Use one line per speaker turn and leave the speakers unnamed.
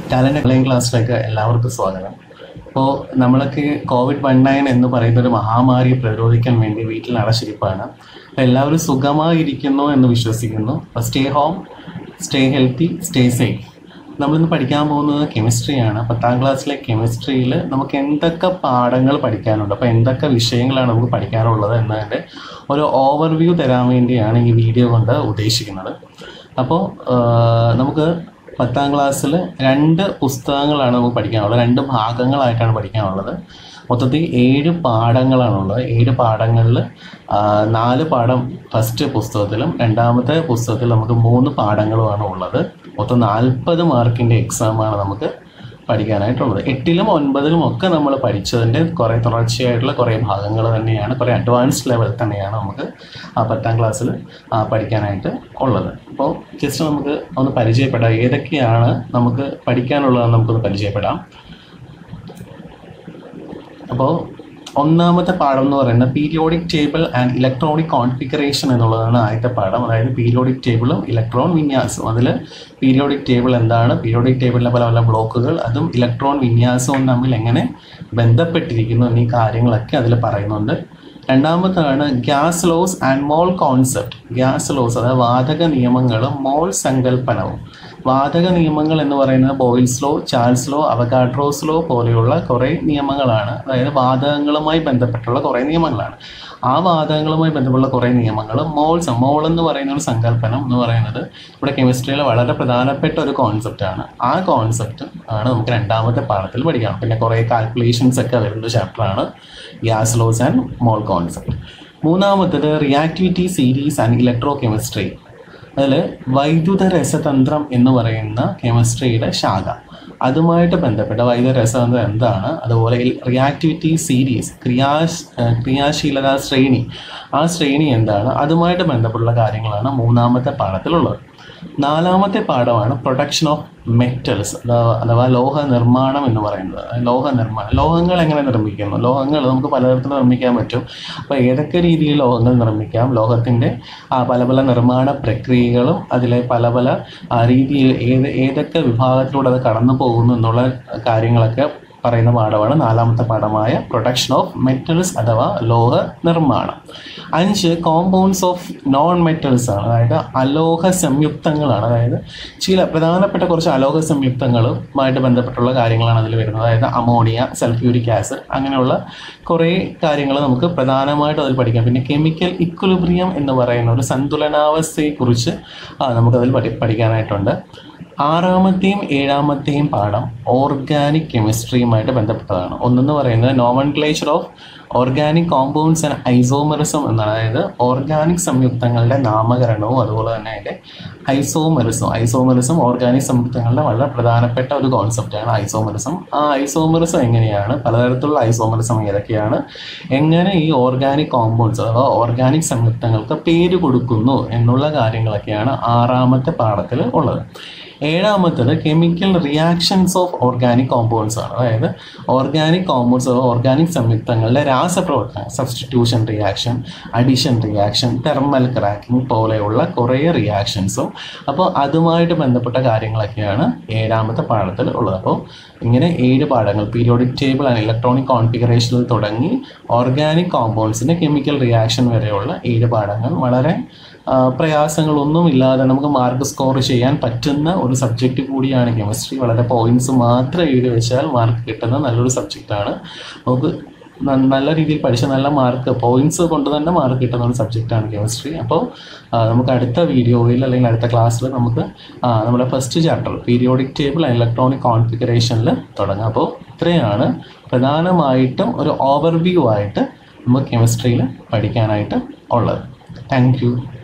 talent online ക്ലാസ്സിലേക്ക് എല്ലാവർക്കും സ്വാഗതം അപ്പോൾ നമ്മളൊക്കെ കോവിഡ് വൺ നയൻ എന്ന് പറയുന്ന ഒരു മഹാമാരിയെ പ്രതിരോധിക്കാൻ വേണ്ടി വീട്ടിൽ അടച്ചിരിപ്പാണ് അപ്പോൾ എല്ലാവരും സുഖമായിരിക്കുന്നു എന്ന് വിശ്വസിക്കുന്നു അപ്പോൾ stay home stay healthy stay safe നമ്മളിന്ന് പഠിക്കാൻ പോകുന്നത് കെമിസ്ട്രിയാണ് പത്താം ക്ലാസ്സിലെ കെമിസ്ട്രിയിൽ നമുക്ക് എന്തൊക്കെ പാഠങ്ങൾ പഠിക്കാനുണ്ട് അപ്പോൾ എന്തൊക്കെ വിഷയങ്ങളാണ് നമുക്ക് പഠിക്കാനുള്ളത് എന്നതിൻ്റെ ഒരു ഓവർവ്യൂ തരാൻ വേണ്ടിയാണ് ഈ വീഡിയോ കൊണ്ട് ഉദ്ദേശിക്കുന്നത് അപ്പോൾ നമുക്ക് പത്താം ക്ലാസ്സിൽ രണ്ട് പുസ്തകങ്ങളാണ് നമുക്ക് പഠിക്കാനുള്ളത് രണ്ട് ഭാഗങ്ങളായിട്ടാണ് പഠിക്കാനുള്ളത് മൊത്തത്തിൽ ഏഴ് പാഠങ്ങളാണുള്ളത് ഏഴ് പാഠങ്ങളിൽ നാല് പാഠം ഫസ്റ്റ് പുസ്തകത്തിലും രണ്ടാമത്തെ പുസ്തകത്തിൽ നമുക്ക് മൂന്ന് പാഠങ്ങളുമാണ് ഉള്ളത് മൊത്തം നാൽപ്പത് മാർക്കിൻ്റെ എക്സാമാണ് നമുക്ക് പഠിക്കാനായിട്ടുള്ളത് എട്ടിലും ഒൻപതിലും ഒക്കെ നമ്മൾ പഠിച്ചതിൻ്റെ കുറേ തുടർച്ചയായിട്ടുള്ള കുറേ ഭാഗങ്ങൾ തന്നെയാണ് കുറേ അഡ്വാൻസ്ഡ് ലെവൽ തന്നെയാണ് നമുക്ക് ആ പത്താം ക്ലാസ്സിൽ പഠിക്കാനായിട്ട് ഉള്ളത് അപ്പോൾ ജസ്റ്റ് നമുക്ക് ഒന്ന് പരിചയപ്പെടാം ഏതൊക്കെയാണ് നമുക്ക് പഠിക്കാനുള്ളതെന്ന് നമുക്കൊന്ന് പരിചയപ്പെടാം അപ്പോൾ ഒന്നാമത്തെ പാഠം എന്ന് പറയുന്നത് periodic table and electronic configuration എന്നുള്ളതാണ് ആദ്യത്തെ പാഠം അതായത് പീരിയോഡിക് ടേബിളും ഇലക്ട്രോൺ വിന്യാസവും അതിൽ പീരിയോഡിക് ടേബിൾ എന്താണ് പീരിയോഡിക് ടേബിളിലെ പല പല ബ്ലോക്കുകൾ അതും ഇലക്ട്രോൺ വിന്യാസവും തമ്മിൽ എങ്ങനെ ബന്ധപ്പെട്ടിരിക്കുന്നു എന്നീ കാര്യങ്ങളൊക്കെ അതിൽ പറയുന്നുണ്ട് രണ്ടാമത്താണ് gas laws and mole concept gas laws അതായത് വാതക നിയമങ്ങളും മോൾ സങ്കല്പനവും വാതക നിയമങ്ങൾ എന്ന് പറയുന്നത് Boyle's law Charles law Avogadro's law പോലെയുള്ള കുറേ നിയമങ്ങളാണ് അതായത് വാതകങ്ങളുമായി ബന്ധപ്പെട്ടുള്ള കുറേ നിയമങ്ങളാണ് ആ വാതകങ്ങളുമായി ബന്ധപ്പെട്ടുള്ള കുറേ നിയമങ്ങൾ മോൾസ് മോൾ എന്ന് പറയുന്ന ഒരു സങ്കല്പനം എന്ന് പറയുന്നത് ഇവിടെ കെമിസ്ട്രിയിലെ വളരെ പ്രധാനപ്പെട്ട ഒരു കോൺസെപ്റ്റാണ് ആ കോൺസെപ്റ്റ് ആണ് നമുക്ക് രണ്ടാമത്തെ പാഠത്തിൽ പഠിക്കാം പിന്നെ കുറേ കാൽക്കുലേഷൻസ് ഒക്കെ വരുന്ന ചാപ്റ്ററാണ് gas laws and mole concept മൂന്നാമത്തത് reactivity series and electrochemistry അതിൽ വൈദ്യുത രസതന്ത്രം എന്ന് പറയുന്ന കെമിസ്ട്രിയുടെ ശാഖ അതുമായിട്ട് ബന്ധപ്പെട്ട വൈദ്യുത രസതന്ത്രം എന്താണ് അതുപോലെ റിയാക്ടിവിറ്റി സീരീസ് ക്രിയാ ക്രിയാശീലത ശ്രേണി ആ ശ്രേണി എന്താണ് അതുമായിട്ട് ബന്ധപ്പെട്ടുള്ള കാര്യങ്ങളാണ് മൂന്നാമത്തെ പാഠത്തിലുള്ളത് നാലാമത്തെ പാഠമാണ് പ്രൊഡക്ഷൻ ഓഫ് മെറ്റൽസ് അഥവാ ലോഹ നിർമ്മാണം എന്ന് പറയുന്നത് ലോഹ നിർമ്മാണം ലോഹങ്ങൾ എങ്ങനെ നിർമ്മിക്കുന്നു ലോഹങ്ങൾ നമുക്ക് പലതരത്തിൽ നിർമ്മിക്കാൻ പറ്റും അപ്പോൾ ഏതൊക്കെ രീതിയിൽ ലോഹങ്ങൾ നിർമ്മിക്കാം ലോഹത്തിൻ്റെ പല പല നിർമ്മാണ പ്രക്രിയകളും അതിലെ പല പല രീതിയിൽ ഏത് ഏതൊക്കെ വിഭാഗത്തിലൂടെ അത് കടന്നു പോകുന്നു എന്നുള്ള കാര്യങ്ങളൊക്കെ പറയുന്ന പാഠമാണ് നാലാമത്തെ പാഠമായ പ്രൊഡക്ഷൻ ഓഫ് മെറ്റൽസ് അഥവാ ലോഹ നിർമ്മാണം അഞ്ച് കോമ്പൗണ്ട്സ് ഓഫ് നോൺ മെറ്റൽസ് ആണ് അതായത് അലോഹ സംയുക്തങ്ങളാണ് അതായത് ചില പ്രധാനപ്പെട്ട കുറച്ച് അലോഹ സംയുക്തങ്ങളുമായിട്ട് ബന്ധപ്പെട്ടുള്ള കാര്യങ്ങളാണ് അതിൽ വരുന്നത് അതായത് അമോണിയ സൾഫ്യൂരിക് ആസിഡ് അങ്ങനെയുള്ള കുറേ കാര്യങ്ങൾ നമുക്ക് പ്രധാനമായിട്ടും അതിൽ പഠിക്കാം പിന്നെ കെമിക്കൽ ഇക്വലിബ്രിയം എന്ന് പറയുന്ന ഒരു സന്തുലനാവസ്ഥയെക്കുറിച്ച് നമുക്കതിൽ പഠി പഠിക്കാനായിട്ടുണ്ട് ആറാമത്തെയും ഏഴാമത്തെയും പാഠം ഓർഗാനിക് കെമിസ്ട്രിയുമായിട്ട് ബന്ധപ്പെട്ടതാണ് ഒന്നെന്ന് പറയുന്നത് nomenclature of organic compounds and isomerism എന്നാണ് അതായത് ഓർഗാനിക് സംയുക്തങ്ങളുടെ നാമകരണവും അതുപോലെ തന്നെ അതിൻ്റെ ഐസോമറിസം ഐസോമറിസം ഓർഗാനിക് സംയുക്തങ്ങളുടെ വളരെ പ്രധാനപ്പെട്ട ഒരു കോൺസെപ്റ്റാണ് ഐസോമറിസം ആ ഐസോമറിസം എങ്ങനെയാണ് പലതരത്തിലുള്ള ഐസോമറിസം ഏതൊക്കെയാണ് എങ്ങനെ ഈ ഓർഗാനിക് കോമ്പൗണ്ട്സ് അഥവാ ഓർഗാനിക് സംയുക്തങ്ങൾക്ക് പേര് കൊടുക്കുന്നു എന്നുള്ള കാര്യങ്ങളൊക്കെയാണ് ആറാമത്തെ പാഠത്തിൽ ഉള്ളത് ഏഴാമത്തത് chemical reactions of organic compounds ആണ് അതായത് ഓർഗാനിക് കോമ്പൗണ്ട്സ് ഓർഗാനിക് സംയുക്തങ്ങളുടെ രാസപ്രവർത്തനം substitution reaction addition reaction thermal cracking പോലെയുള്ള കുറേ റിയാക്ഷൻസും അപ്പോൾ അതുമായിട്ട് ബന്ധപ്പെട്ട കാര്യങ്ങളൊക്കെയാണ് ഏഴാമത്തെ പാഠത്തിൽ ഉള്ളത് അപ്പോൾ ഇങ്ങനെ ഏഴ് പാഠങ്ങൾ പീരിയോഡിക് ടേബിൾ ആൻഡ് ഇലക്ട്രോണിക് കോൺഫിഗറേഷനിൽ തുടങ്ങി ഓർഗാനിക് കോമ്പൗണ്ട്സിൻ്റെ കെമിക്കൽ റിയാക്ഷൻ വരെയുള്ള ഏഴ് പാഠങ്ങൾ വളരെ പ്രയാസങ്ങളൊന്നുമില്ലാതെ നമുക്ക് മാർക്ക് സ്കോർ ചെയ്യാൻ പറ്റുന്ന ഒരു സബ്ജക്റ്റ് കൂടിയാണ് കെമിസ്ട്രി വളരെ പോയിന്റ്സ് മാത്രം എഴുതി വെച്ചാൽ മാർക്ക് കിട്ടുന്ന നല്ലൊരു സബ്ജക്റ്റാണ് നമുക്ക് നല്ല രീതിയിൽ പഠിച്ച നല്ല മാർക്ക് പോയിന്റ്സ് കൊണ്ട് തന്നെ മാർക്ക് കിട്ടുന്ന ഒരു സബ്ജക്റ്റാണ് കെമിസ്ട്രി അപ്പോൾ നമുക്ക് അടുത്ത വീഡിയോയിൽ അല്ലെങ്കിൽ അടുത്ത ക്ലാസ്സിൽ നമുക്ക് നമ്മുടെ first chapter periodic table and electronic കോൺഫിഗറേഷനിൽ തുടങ്ങാം അപ്പോൾ ഇത്രയാണ് പ്രധാനമായിട്ടും ഒരു ഓവർവ്യൂ ആയിട്ട് നമുക്ക് കെമിസ്ട്രിയിൽ പഠിക്കാനായിട്ട് ഉള്ളത് താങ്ക്